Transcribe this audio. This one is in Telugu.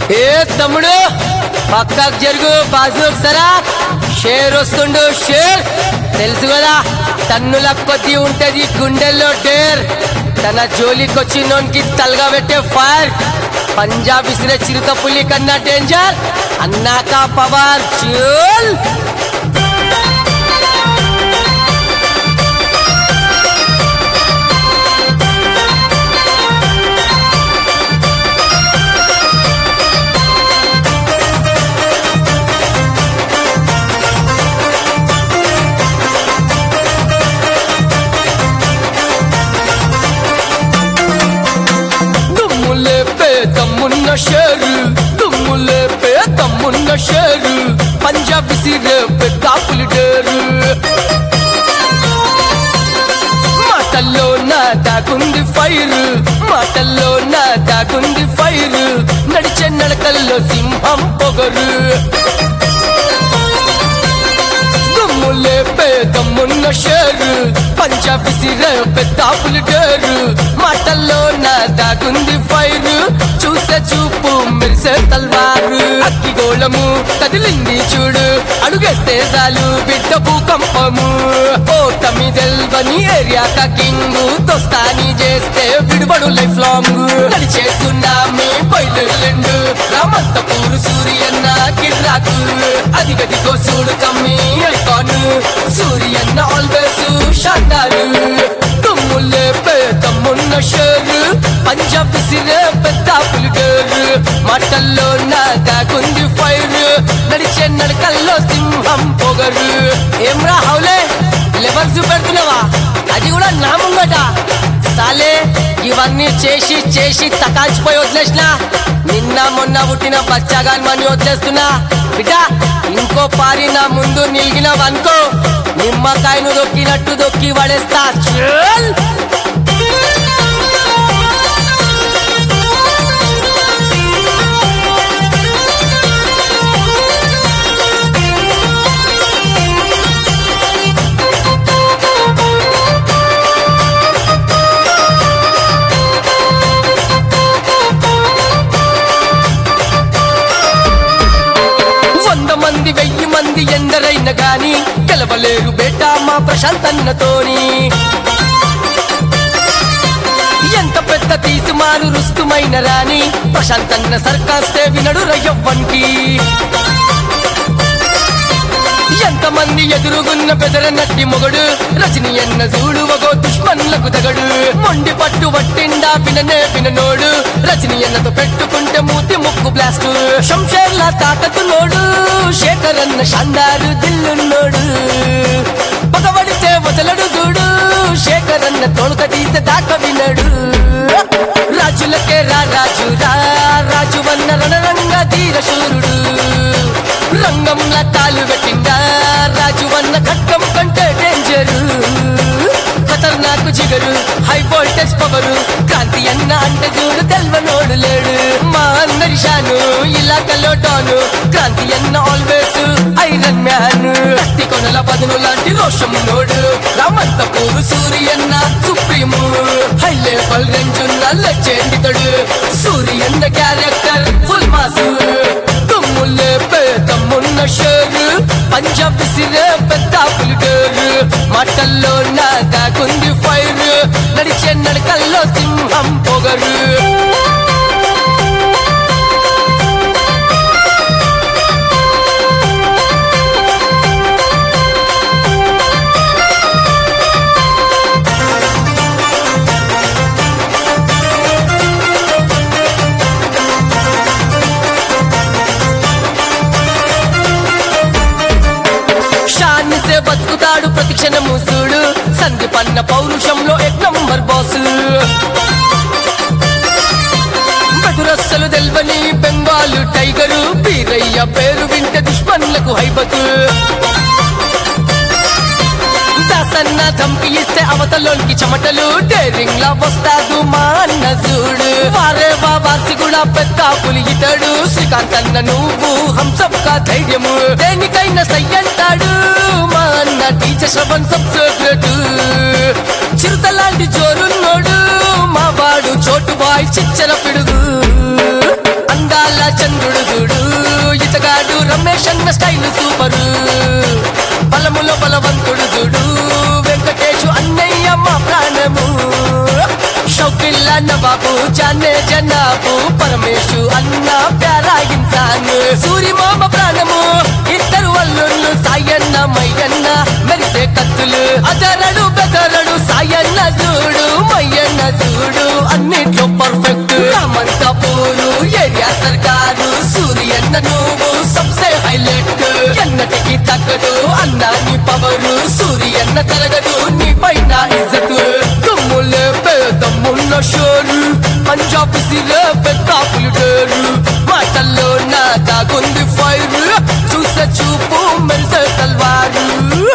ఏ తమ్ముడు పక్కకు జరుగు బాజు ఒకసారా షేర్ వస్తుండు షేర్ తెలుసు కదా టన్నుల కొద్ది ఉంటది గుండెల్లో డేర్ తన జోలికొచ్చి నోన్కి తలగా పెట్టే ఫైర్ పంజాబ్ ఇసిరే చిరుత పులి కన్నా డేంజర్ అన్నాక పవర్ జోల్ దుమ్ములే పే తమ్మున్న షేరు దుమ్ములే పే తమ్మున్న షేరు పంజాబ్ సిరే పే కాపులు డేరు మాటల్లో నా దాగుంది ఫైర్ మాటల్లో నా దాగుంది ఫైర్ నడిచే నడకల్లో సింహం పొగరు దుమ్ములే పే దమ్మున్న షేరు పంజాబ్ సిరే పెద్దాపులు డేరు మాటల్లో నా దాగుంది ఫైర్ చూసే చూపు మెరిసే తల్వారు అక్కి గోళము కదిలింది చూడు అడుగేస్తే చాలు బిడ్డ భూకంపము ఓటమి తెల్వని ఏరియా కింగ్ తోస్తాని చేస్తే విడుబడు లైఫ్ లాంగ్ నడిచేస్తున్నామే బయలుండు రామంతపూరు సూర్యన్న కిడ్రాకు అది గదిగో చూడు కమ్మి ఐకాన్ సూర్యన్న ఆల్వేస్ షాండారు తుమ్ములే పే తమ్మున్న షేరు పంజాబ్ సిరే పెద్ద పులిగేరు మాటల్లో నా దాగుంది ఫైర్ నడిచే నడకల్లో సింహం పొగరు ఏమ్రా హౌలే లెవెల్ చూపెడుతున్నావా అది కూడా నా ముంగట సాలే ఇవన్నీ చేసి చేసి తకాల్చిపోయి వదిలేసిన నిన్న మొన్న పుట్టిన బచ్చాగాని మని వదిలేస్తున్నా బిడ్డ ఇంకో పారి నా ముందు నిలిగినవనుకో నిమ్మకాయను దొక్కినట్టు దొక్కి పడేస్తా చల్ వంద మంది వెయ్యి మంది ఎందరైనా గాని గెలవలేరు బేటా మా ప్రశాంతన్నతోని ఎంత పెద్ద తీసుమారు రుస్తుమైన రాని ప్రశాంతన్న సర్కాస్తే వినడు రయ్యవ్వన్కి ఎంతమంది ఎదురుగున్న బెదర నట్టి మొగడు రజని ఎన్న చూడు వగో దుష్మన్లకు తగడు మొండి పట్టు వట్టిండా విననే విననోడు రజని ఎన్నతో పెట్టుకుంటే మూతి ముక్కు బ్లాస్ట్ శంషేర్ల తాకతు నోడు శేఖరన్న షాందారు దిల్లున్నోడు పగబడితే వదలడు చూడు శేఖరన్న తోడుక తీస్తే దాక వినడు రాజులకే రా రాజు రా రాజు వన్న రణరంగ ధీర శూరుడు రంగంలా తాలు పెట్టిందా రాజు వన్న ఖడ్గం కంటే డేంజరు ఖతర్నాకు జిగరు హై వోల్టేజ్ పవరు క్రాంతి అన్న అంటే చూడు తెల్వనోడు లేడు మా అందరి షాను ఇలాకలో డాను క్రాంతి అన్న ఆల్వేస్ ఐరన్ మ్యాన్ కత్తి కొనల పదును లాంటి రోషం నోడు Ramanthapur Suryanna supreme high level range ఉన్న లెజెండితడు సూర్యన్న క్యారెక్టర్ ఫుల్ మాసు తుమ్ములే పే తమ్మున్న షేరు పంజాబ్ సిరే పెద్ద పులిగేరు మాటల్లో నా దాగుంది ఫైర్ నడిచే నడకల్లో సింహం పొగరు షాన్సే బతుకుతాడు ప్రతి క్షణము చూడు సందీపన్న పౌరుషంలో ఎక్ నంబర్ బాసు బెదురస్సలు తెల్వని బెంగాలు టైగరు బీరయ్య పేరు వింటే దుష్మన్లకు హైబతు దాసన్న ధంపి ఇస్తే అవతలోనికి చెమటలు డేరింగ్ లా వస్తాదు మా అన్న చూడు వారే వాసి కూడా పెద్ద పులి ఇతడు శ్రీకాంత్ అన్న నువ్వు హంసక్క ధైర్యము దేనికైనా సయ్యంటాడు మా అన్న టీచర్ శ్రవణ్ సబ్జెక్ట్ చిరుత లాంటి జోరున్నోడు మా వాడు చోటు బాయ్ చిచ్చర పిడుగు అందాల చంద్ర అన్న స్టైల్ సూపరు బలములో బలవంతుడు చూడు వెంకటేశు అన్నయ్య మా ప్రాణము షౌకిల్ల నవాబు జానే జనాబు పరమేశు అన్న ప్యారా ఇన్సాన్ సూరి మామ ప్రాణము ఇద్దరు అల్లుళ్ళు సాయన్న మయ్యన్న మెరిసే కత్తులు అదరడు బెదరడు సాయన్న చూడు మయ్యన్న చూడు అన్నిట్లో పర్ఫెక్ట్ రామంతపూరు ఏరియా సర్కారు సూర్యన్న నువ్వు సబ్సే హైలైట్ ఎన్నటికి తగ్గదు అన్నాని పవరు సూర్యన్న తరగదు నీ పైన ఇజ్జతు తుమ్ములే పేదమ్మున్న షోరు పంజాబ్ సిరే పెద్దాపులు డేరు మాటల్లో నా దాగుంది ఫైర్ చూసే చూపు మెరిసే తల్వారు